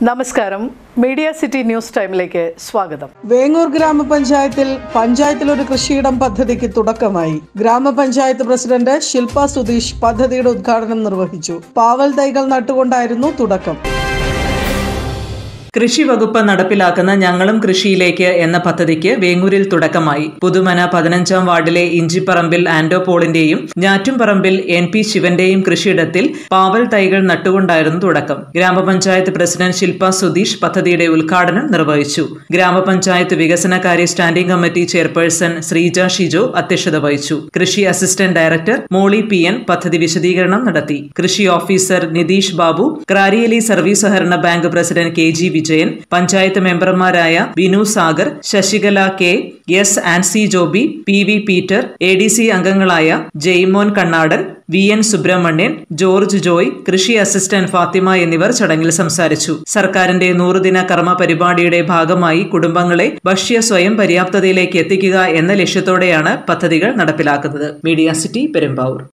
നമസ്കാരം media city news ടൈമിലേക്ക് സ്വാഗതം വേങ്ങൂർ ഗ്രാമപഞ്ചായത്തിൽ പഞ്ചായത്തിൽ ഒരു കൃഷിയിടം പദ്ധതിക്ക് തുടക്കമായി ഗ്രാമപഞ്ചായത്ത് പ്രസിഡന്റ് ശില്പ സുധീഷ് പദ്ധതിയുടെ ഉദ്ഘാടനം നിർവഹിച്ചു പാവൽ തൈകൾ നട്ടുകൊണ്ടായിരുന്നു തുടക്കം കൃഷി വകുപ്പ് നടപ്പിലാക്കുന്ന ഞങ്ങളും കൃഷിയിലേക്ക് എന്ന പദ്ധതിക്ക് വേങ്ങൂരിൽ തുടക്കമായി പുതുമന പതിനഞ്ചാം വാർഡിലെ ഇഞ്ചിപ്പറമ്പിൽ ആൻഡോ പോളിന്റെയും ഞാറ്റുംപറമ്പിൽ എൻ പി ശിവന്റെയും കൃഷിയിടത്തിൽ പാവൽ തൈകൾ നട്ടുകൊണ്ടായിരുന്നു തുടക്കം ഗ്രാമപഞ്ചായത്ത് പ്രസിഡന്റ് ശില്പ സുധീഷ് പദ്ധതിയുടെ ഉദ്ഘാടനം നിർവഹിച്ചു ഗ്രാമപഞ്ചായത്ത് വികസനകാര്യ standing committee chairperson Sreeja Shijo അധ്യക്ഷത വഹിച്ചു കൃഷി assistant director Molly P N പദ്ധതി വിശദീകരണം നടത്തി കൃഷി ഓഫീസർ നിതീഷ് ബാബു ക്രാരിയലി സർവീസ് സഹകരണ bank president K G Vijayan panchayat മെമ്പർമാരായ Vinu Sagar Sasikala K S Ancy Joby P V Peter A D C അംഗങ്ങളായ Jaimon Kannadan V N Subramanian George Joy കൃഷി അസിസ്റ്റന്റ് ഫാത്തിമ എന്നിവർ ചടങ്ങിൽ സംസാരിച്ചു സർക്കാരിന്റെ നൂറുദിന കർമ്മ പരിപാടിയുടെ ഭാഗമായി കുടുംബങ്ങളെ ഭക്ഷ്യ സ്വയം പര്യാപ്തതയിലേക്ക് എത്തിക്കുക എന്ന ലക്ഷ്യത്തോടെയാണ് പദ്ധതികൾ നടപ്പിലാക്കുന്നത് മീഡിയ സിറ്റി പെരുമ്പാവൂർ